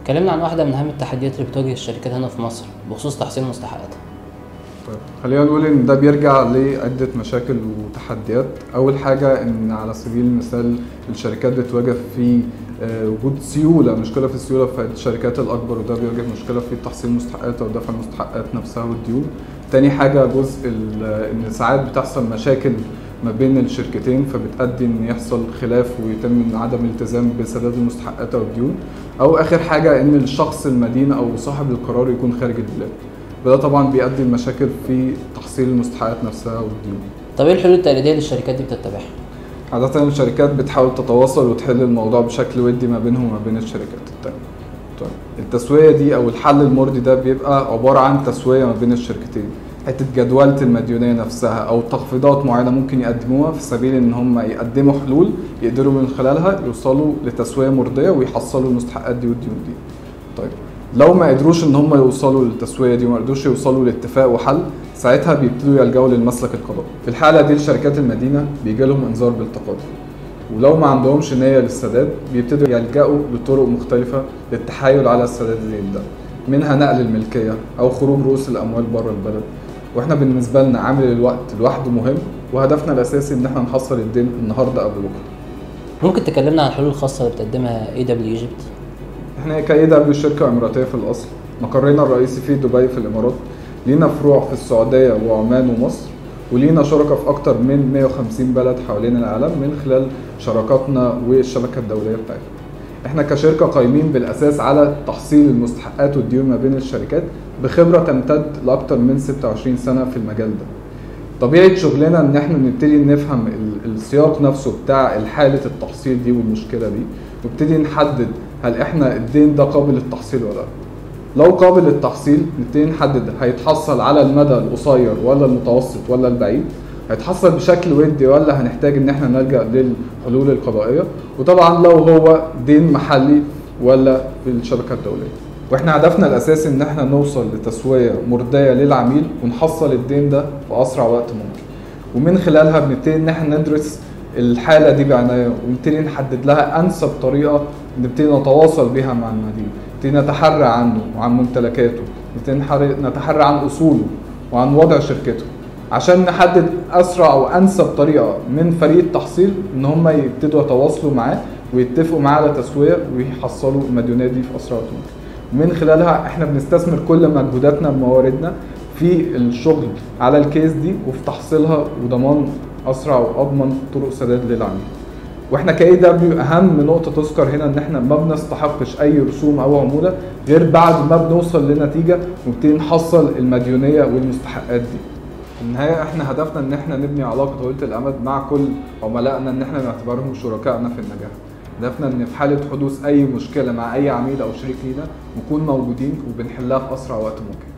اتكلمنا عن واحدة من أهم التحديات اللي بتواجه الشركات هنا في مصر بخصوص تحصيل مستحقاتها طيب خلينا نقول ان ده بيرجع لعده مشاكل وتحديات اول حاجه ان على سبيل المثال الشركات بتواجه في آه، وجود سيوله مشكله في السيوله في الشركات الاكبر وده بيواجه مشكله في تحصيل المستحقات او دفع المستحقات نفسها والديون تاني حاجه جزء ال- ان ساعات بتحصل مشاكل ما بين الشركتين فبتؤدي ان يحصل خلاف ويتم عدم الالتزام بسداد المستحقات او الديون او اخر حاجه ان الشخص المدين او صاحب القرار يكون خارج البلاد وده طبعا بيؤدي لمشاكل في تحصيل المستحقات نفسها والديون طب ايه الحلول التقليدية اللي الشركات دي بتتبعها؟ عادة الشركات بتحاول تتواصل وتحل الموضوع بشكل ودي ما بينهم وما بين الشركات التانية طيب التسوية دي أو الحل المرضي ده بيبقى عبارة عن تسوية ما بين الشركتين حتة جدولة المديونية نفسها أو تخفيضات معينة ممكن يقدموها في سبيل إن هم يقدموا حلول يقدروا من خلالها يوصلوا لتسوية مرضية ويحصلوا المستحقات دي والديون دي طيب لو ما قدروش ان هم يوصلوا للتسويه دي وما قدروش يوصلوا لاتفاق وحل ساعتها بيبتدوا يلجأوا للمسلك القضائي في الحاله دي لشركات المدينه بيجي لهم انذار بالتقاضي ولو ما عندهمش نيه للسداد بيبتدوا يلجأوا لطرق مختلفه للتحايل على السداد الدين ده منها نقل الملكيه او خروج رؤوس الاموال بره البلد واحنا بالنسبه لنا عامل الوقت لوحده مهم وهدفنا الاساسي ان احنا نحصل الدين النهارده قبل بكره ممكن تكلمنا عن الحلول الخاصة اللي بتقدمها اي دبليو ايجيبت احنا كاي دبليو شركه اماراتيه في الاصل مقرنا الرئيسي في دبي في الامارات لينا فروع في السعوديه وعمان ومصر ولينا شركاء في اكتر من 150 بلد حوالين العالم من خلال شراكاتنا والشبكه الدوليه بتاعتنا احنا كشركه قايمين بالاساس على تحصيل المستحقات والديون ما بين الشركات بخبره تمتد لاكتر من 26 سنه في المجال ده طبيعه شغلنا ان احنا نبتدي نفهم ال- السياق نفسه بتاع حاله التحصيل دي والمشكله دي ونبتدي نحدد هل احنا الدين ده قابل للتحصيل ولا لا لو قابل للتحصيل نبتدي نحدد هيتحصل على المدى القصير ولا المتوسط ولا البعيد هيتحصل بشكل ودي ولا هنحتاج ان احنا نلجا للحلول القضائيه وطبعا لو هو دين محلي ولا في الشبكه الدوليه واحنا هدفنا الاساسي ان احنا نوصل لتسويه مرضيه للعميل ونحصل الدين ده في اسرع وقت ممكن ومن خلالها بنبتدي ان احنا ندرس الحاله دي بعنايه ونبتدي نحدد لها انسب طريقه نبتدي نتواصل بيها مع المدين نبتدي نتحرى عنه وعن ممتلكاته نبتدي نحر- نتحرى عن اصوله وعن وضع شركته عشان نحدد اسرع وانسب طريقه من فريق التحصيل ان هم يبتدوا يتواصلوا معاه ويتفقوا معاه على تسويه ويحصلوا المديونيه دي في اسرع وقت ممكن ومن خلالها احنا بنستثمر كل مجهوداتنا ومواردنا في الشغل على الكيس دي وفي تحصيلها وضمان اسرع واضمن طرق سداد للعميل واحنا كاي دبليو اهم نقطه تذكر هنا ان احنا ما بنستحقش اي رسوم او عموله غير بعد ما بنوصل لنتيجه ونبتدي نحصل المديونيه والمستحقات دي في النهايه احنا هدفنا ان احنا نبني علاقه طويله الامد مع كل عملائنا ان احنا نعتبرهم شركائنا في النجاح هدفنا ان في حاله حدوث اي مشكله مع اي عميل او شريك لينا نكون موجودين وبنحلها في اسرع وقت ممكن